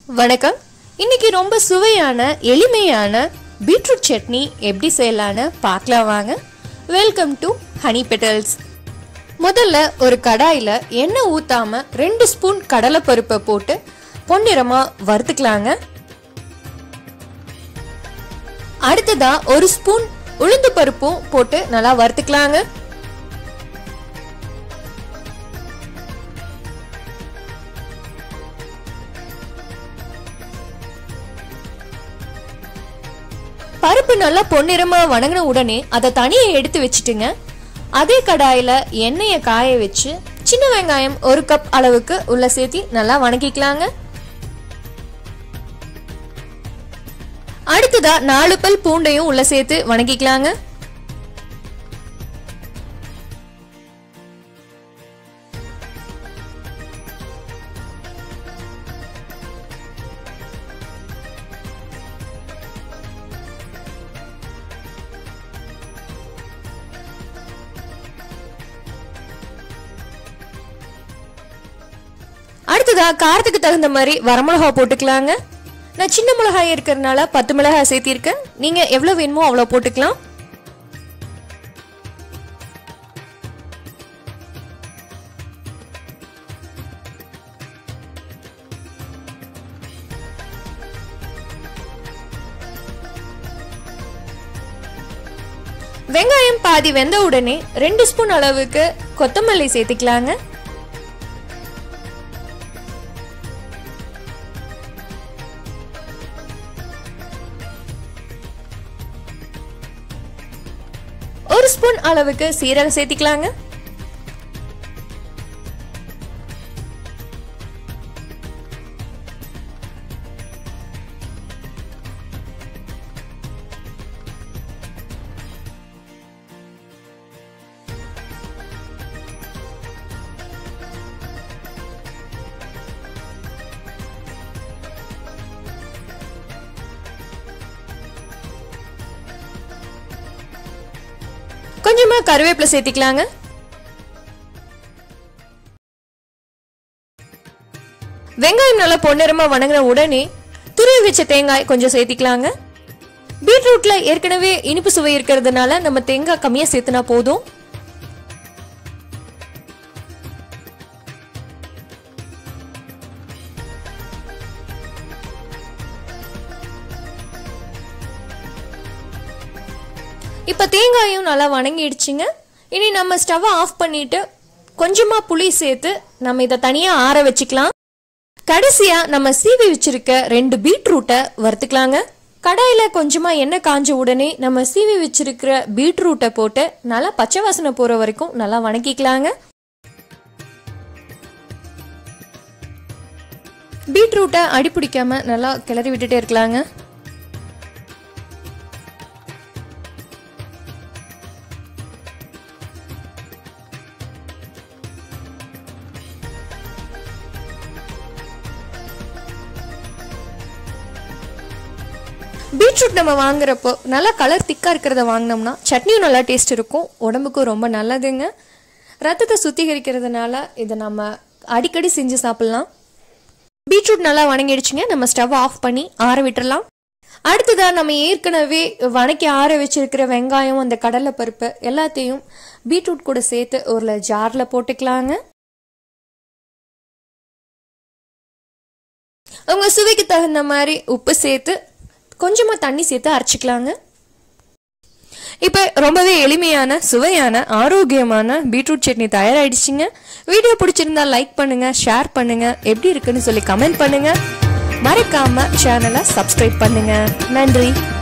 வணக்கம் இன்னைக்கு ரொம்ப சுவையான எளிமையான பீட்ரூட் சட்னி எப்படி செய்யலான்னு பார்க்கலாம் வாங்க வெல்கம் டு ஹனி பெட்டல்ஸ் முதல்ல ஒரு கடாயில் எண்ணெய் ஊத்தாம ரெண்டு ஸ்பூன் கடலைப்பருப்பை போட்டு பொன்னிறமா வறுத்துக்கலாங்க அடுத்ததா ஒரு ஸ்பூன் உளுந்து பருப்பும் போட்டு நல்லா வறுத்துக்கலாங்க பருப்பு நல்லா பொன்னிறமா வணங்கின உடனே அதை தனியை எடுத்து வச்சுட்டுங்க அதே கடாயில எண்ணெயை காய வச்சு சின்ன வெங்காயம் ஒரு கப் அளவுக்கு உள்ள சேர்த்தி நல்லா வணக்கிக்கலாங்க அடுத்ததா நாலு பல் பூண்டையும் உள்ள சேர்த்து வணக்கிக்கலாங்க அடுத்ததா காரத்துக்கு தகுந்த மாதிரி வரமிளகா போட்டுக்கலாங்க நான் சின்ன மிளகாய் இருக்கிறதுனால பத்து மிளகாய் சேர்த்திருக்கேன் நீங்க எவ்வளவு வேணுமோ அவ்வளோ போட்டுக்கலாம் வெங்காயம் பாதி வெந்த உடனே ரெண்டு ஸ்பூன் அளவுக்கு கொத்தமல்லி சேர்த்துக்கலாங்க ஒரு ஸ்பூன் அளவுக்கு சீரகம் சேர்த்திக்கலாங்க கொஞ்சமா கருவேப்பிலை சேர்த்திக்கலாங்க வெங்காயம் நல்லா பொன்னிறமா வணங்கின உடனே துருவி வச்ச தேங்காய் கொஞ்சம் சேர்த்திக்கலாங்க பீட்ரூட்ல ஏற்கனவே இனிப்பு சுவை இருக்கிறதுனால நம்ம தேங்காய் கம்மியா சேர்த்துனா போதும் இப்போ தேங்காயும் நல்லா வணங்கிடுச்சுங்க இனி நம்ம ஸ்டவ்வை ஆஃப் பண்ணிட்டு கொஞ்சமா புளி சேர்த்து நம்ம இதை தனியா ஆற வச்சுக்கலாம் கடைசியா நம்ம சீவி வச்சிருக்க ரெண்டு பீட்ரூட்டை வறுத்துக்கலாங்க கடாயில கொஞ்சமா எண்ணெய் காஞ்ச உடனே நம்ம சீவி வச்சிருக்கிற பீட்ரூட்டை போட்டு நல்லா பச்சை வாசனை போற வரைக்கும் நல்லா வணக்கிக்கலாங்க பீட்ரூட்டை அடி பிடிக்காம நல்லா கிளறி விட்டுட்டே இருக்கலாங்க பீட்ரூட் நம்ம வாங்குறப்போ நல்லா கலர் திக்காக இருக்கிறத வாங்கினோம்னா சட்னியும் நல்லா டேஸ்ட் இருக்கும் உடம்புக்கும் ரொம்ப நல்லதுங்க ரத்தத்தை சுத்திகரிக்கிறதுனால இதை நம்ம அடிக்கடி செஞ்சு சாப்பிட்லாம் பீட்ரூட் நல்லா வணங்கிடுச்சுங்க நம்ம ஸ்டவ் ஆஃப் பண்ணி ஆற விட்டுறலாம் அடுத்ததா நம்ம ஏற்கனவே வணக்கி ஆற வச்சிருக்கிற வெங்காயம் அந்த கடலை பருப்பு எல்லாத்தையும் பீட்ரூட் கூட சேர்த்து ஒரு ஜாரில் போட்டுக்கலாங்க உங்க சுவைக்கு தகுந்த மாதிரி உப்பு சேர்த்து கொஞ்சமாக தண்ணி சேர்த்து அரைச்சிக்கலாங்க இப்போ ரொம்பவே எளிமையான சுவையான ஆரோக்கியமான பீட்ரூட் சட்னி தயாராகிடுச்சிங்க வீடியோ பிடிச்சிருந்தா லைக் பண்ணுங்க ஷேர் பண்ணுங்க எப்படி இருக்குன்னு சொல்லி கமெண்ட் பண்ணுங்க மறக்காம சேனலை சப்ஸ்கிரைப் பண்ணுங்க நன்றி